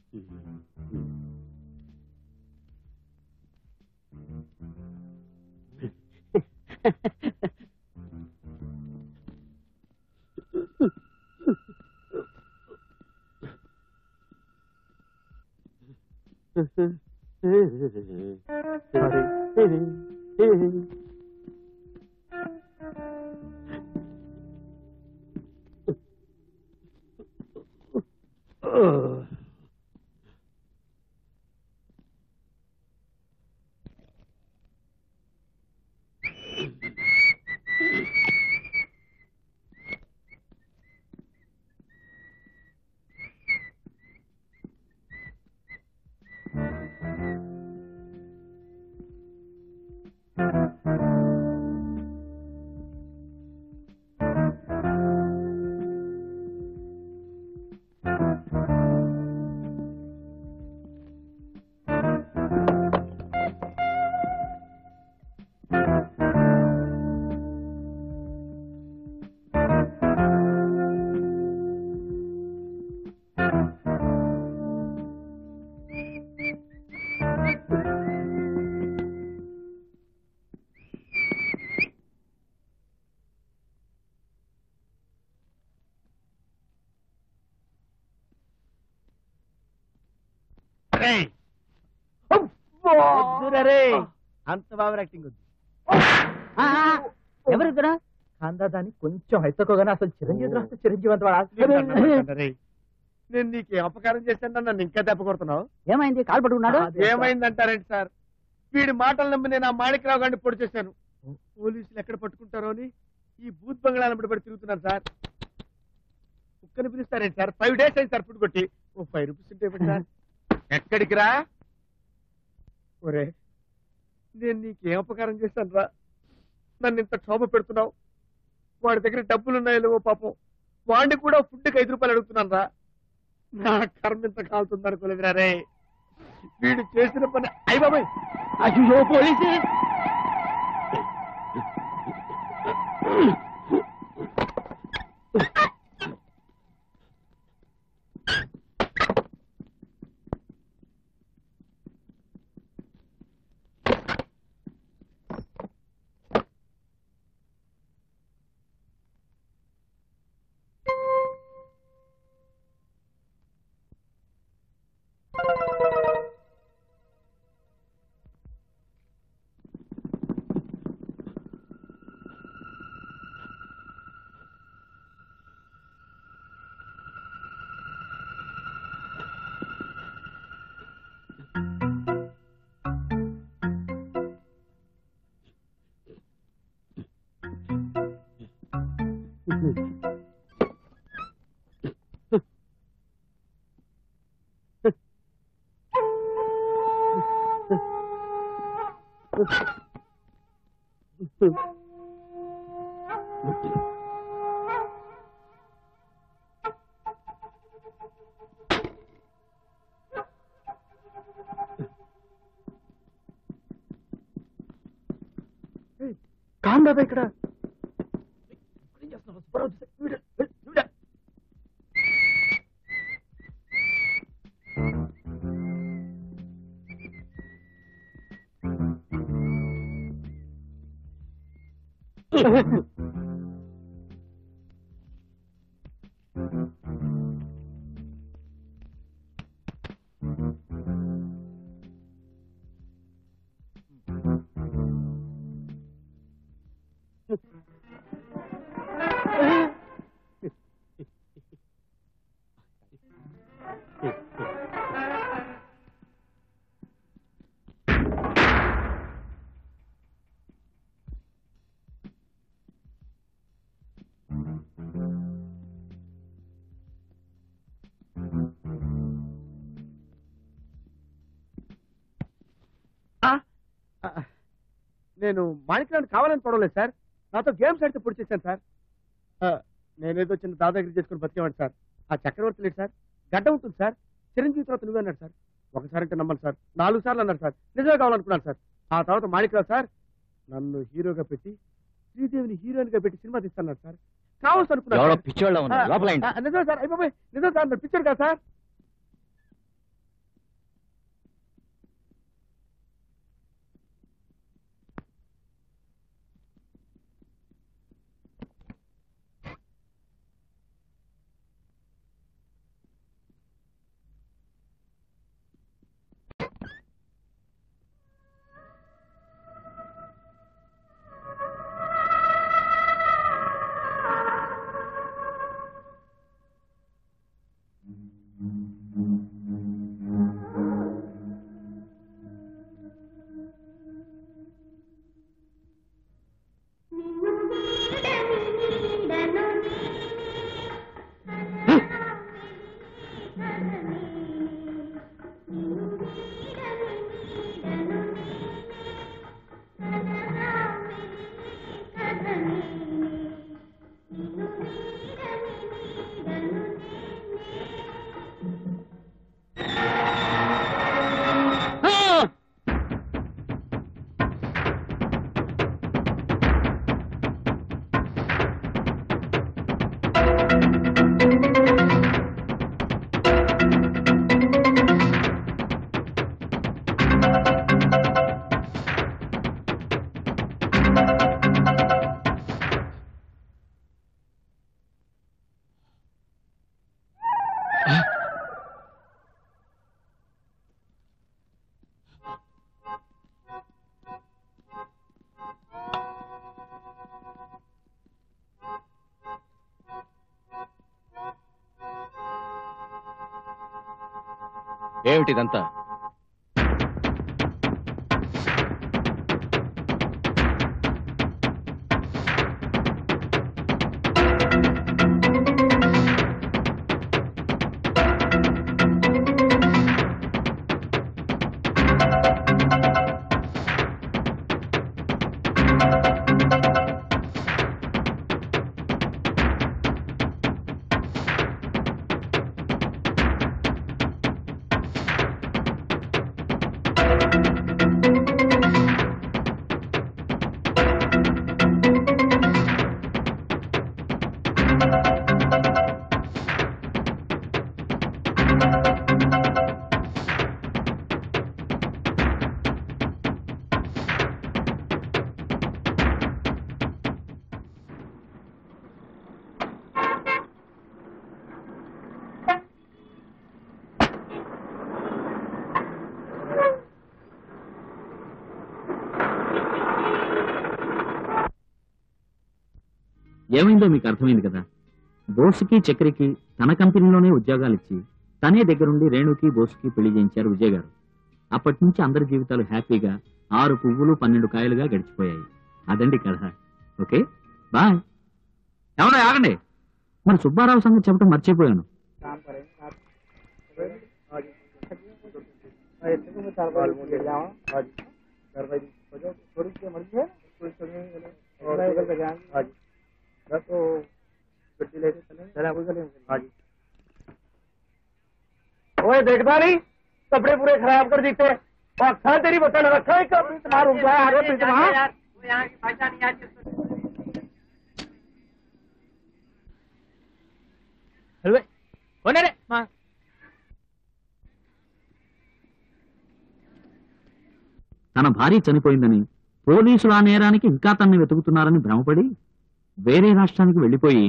అంత బాగా యాక్టింగ్ వద్దు ఎవరు ఇద్దరు కందాదాన్ని కొంచెం హైతకోగానే అసలు చిరంజీవి రాస్తే చిరంజీవి అంత వాడు నేను నీకు ఏం అపకారం చేశాను నన్ను ఇంకా దెబ్బ కొడుతున్నావు ఏమైంది కాలు పట్టుకున్నాడు ఏమైందంటారేంటి సార్ వీడి మాటలు నమ్మి నేను ఆ మాణిక్రావు గారిని పొడి చేశాను పోలీసులు ఎక్కడ పట్టుకుంటారో అని ఈ బూత్ బంగ్లాల పడి తిరుగుతున్నాను సార్ కుక్కని పిలుస్తారేంటి సార్ ఫైవ్ డేస్ అయింది సార్ ఫుడ్ కొట్టి ఓ ఫైవ్ రూపీస్ ఉంటే ఇవ్వండి సార్ ఎక్కడికి రా ఒరే నేను నీకేం అపకారం చేశాను రా నన్ను ఇంత క్షోభ పెడుతున్నావు వాడి దగ్గర డబ్బులు ఉన్నాయో లేవో పాపం వాడిని కూడా ఫుడ్కి ఐదు రూపాయలు అడుగుతున్నాను రా నా కర్మ ఇంత కాలుతుంది అనుకోలేదురా రే వీడు చేసిన పని అయ్య బాబాయ్ అయ్యో పోలీసు కామ్ బాబా ఇక్కడ నేను మాణిక్రాన్ని కావాలని పడవలేదు సార్ నాతో గేమ్స్ ఆడితే పొడి చేశాను సార్ ఆ, నేనేదో చిన్న దాదాగిరి చేసుకుని బతికేవాడు సార్ ఆ చక్రవర్తి లేడు సార్ గడ్డ ఉంటుంది సార్ చిరంజీవి తర్వాత నువ్వే అన్నాడు సార్ ఒకసారి అంటే నమ్మను సార్ నాలుగు సార్లు అన్నారు సార్ నిజమే కావాలనుకున్నాను సార్ ఆ తర్వాత మాణిక్రావు సార్ నన్ను హీరోగా పెట్టి శ్రీదేవిని హీరోయిన్ గా పెట్టి సినిమా తీస్తున్నాడు సార్ కావచ్చు అనుకున్నాను ఎవరో సార్. పిచ్చోళ్ళ ఉన్నారు ఆ, లోపల ఆ, నిజమే సార్ అయిపోయి నిజం సార్ మీరు పిక్చర్ కదా సార్ ఏమిటిదంతా ఏమైందో మీకు అర్థమైంది కదా బోసుకి చక్రికి తన కంపెనీలోనే ఉద్యోగాలు ఇచ్చి తనే దగ్గరుండి రేణుకి బోసుకి పెళ్లి చేయించారు విజయ్ గారు అప్పటి నుంచి అందరి జీవితాలు హ్యాపీగా ఆరు పువ్వులు పన్నెండు కాయలుగా గడిచిపోయాయి అదండి కథ ఓకే బాయ్ ఎవరో ఆగండి మరి సుబ్బారావు సంగతి చెప్పడం మర్చిపోయాను ओए देखता नहीं कपड़े पूरे खराब कर देते और खा तेरी बता रखा है कब तुम्हारा रुक जाए अरे प्रीतमा కొనరే మా తన భార్య చనిపోయిందని పోలీసులు ఆ నేరానికి ఇంకా తనని వెతుకుతున్నారని భ్రమపడి వేరే రాష్ట్రానికి వెళ్ళిపోయి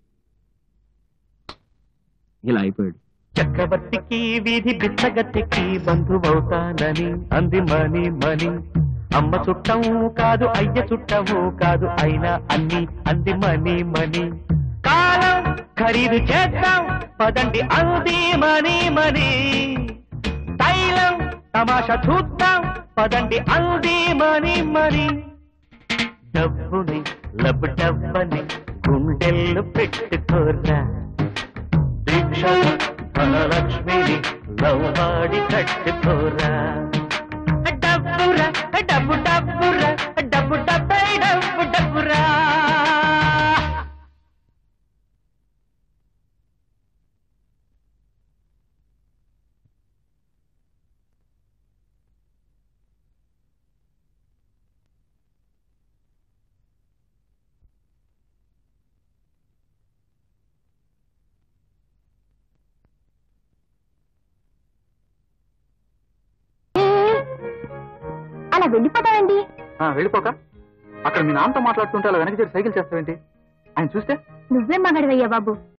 ఇలా అయిపోయాడు చక్రవర్తికి వీధి బిచ్చగతికి బంధువవుతానని అంది మని మని అమ్మ చుట్టం కాదు అయ్య చుట్టము కాదు అయినా అన్ని అంది మని మని కాలం ఖరీదు చేద్దాం పదండి అంది మని మని తైలం తమాషా చూద్దాం పదండి అంది మని మని డబ్బుని లబ్ డబ్బని గుండెల్లో పెట్టుకోరా దీక్షను ధనలక్ష్మిని లవ్వాడి కట్టుకోరా డబ్బురా డబ్బు డబ్బురా డబ్బు డబ్బై డబ్బు డబ్బురా అలా వెళ్ళిపోతావండి వెళ్ళిపోక అక్కడ మీ నాన్నతో మాట్లాడుతుంటే అలా వెనక్కి సైకిల్ చేస్తావేంటి ఆయన చూస్తే నువ్వే మగడివయ్యా బాబు